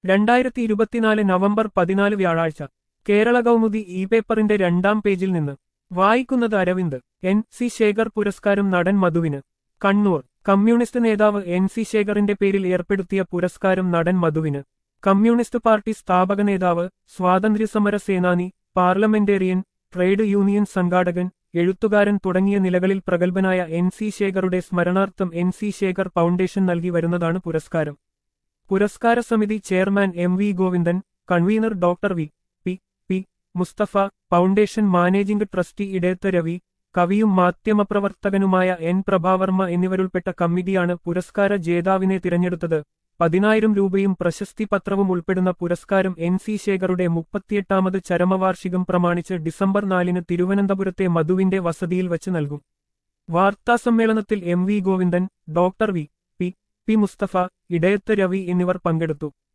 രണ്ടായിരത്തി ഇരുപത്തിനാല് നവംബർ പതിനാല് വ്യാഴാഴ്ച കേരള കൗമുദി ഇ പേപ്പറിന്റെ രണ്ടാം പേജിൽ നിന്ന് വായിക്കുന്നത് അരവിന്ദ് എൻ സി ശേഖർ പുരസ്കാരം നടൻ മധുവിന് കണ്ണൂർ കമ്മ്യൂണിസ്റ്റ് നേതാവ് എൻ സി ശേഖറിന്റെ പേരിൽ ഏർപ്പെടുത്തിയ പുരസ്കാരം നടൻ മധുവിന് കമ്മ്യൂണിസ്റ്റ് പാർട്ടി സ്ഥാപക നേതാവ് സ്വാതന്ത്ര്യസമര സേനാനി പാർലമെന്റേറിയൻ ട്രേഡ് യൂണിയൻ സംഘാടകൻ എഴുത്തുകാരൻ തുടങ്ങിയ നിലകളിൽ പ്രഗത്ഭനായ എൻ സി ശേഖറുടെ സ്മരണാർത്ഥം എൻ സി ശേഖർ ഫൗണ്ടേഷൻ നൽകി വരുന്നതാണ് പുരസ്കാരം പുരസ്കാര സമിതി chairman M V Govindan convener doctor V P P Mustafa foundation managing trustee Edayath Ravi കവിയും മാധ്യമപ്രവർത്തകനുമായ എൻ പ്രഭാവർമ്മ എന്നിവരുൾപ്പെട്ട കമ്മിറ്റിയാണ് പുരസ്കാര ജേതാവിനെ തിരഞ്ഞെടുത്തത് പതിനായിരം രൂപയും പ്രശസ്തി പത്രവും ഉൾപ്പെടുന്ന പുരസ്കാരം എൻ സി ശേഖറുടെ മുപ്പത്തിയെട്ടാമത് ചരമവാർഷികം പ്രമാണിച്ച് ഡിസംബർ നാലിന് തിരുവനന്തപുരത്തെ മധുവിന്റെ വസതിയിൽ വച്ച് നൽകും വാർത്താസമ്മേളനത്തിൽ M V Govindan doctor V P P Mustafa Edayath Ravi എന്നിവർ പങ്കെടുത്തു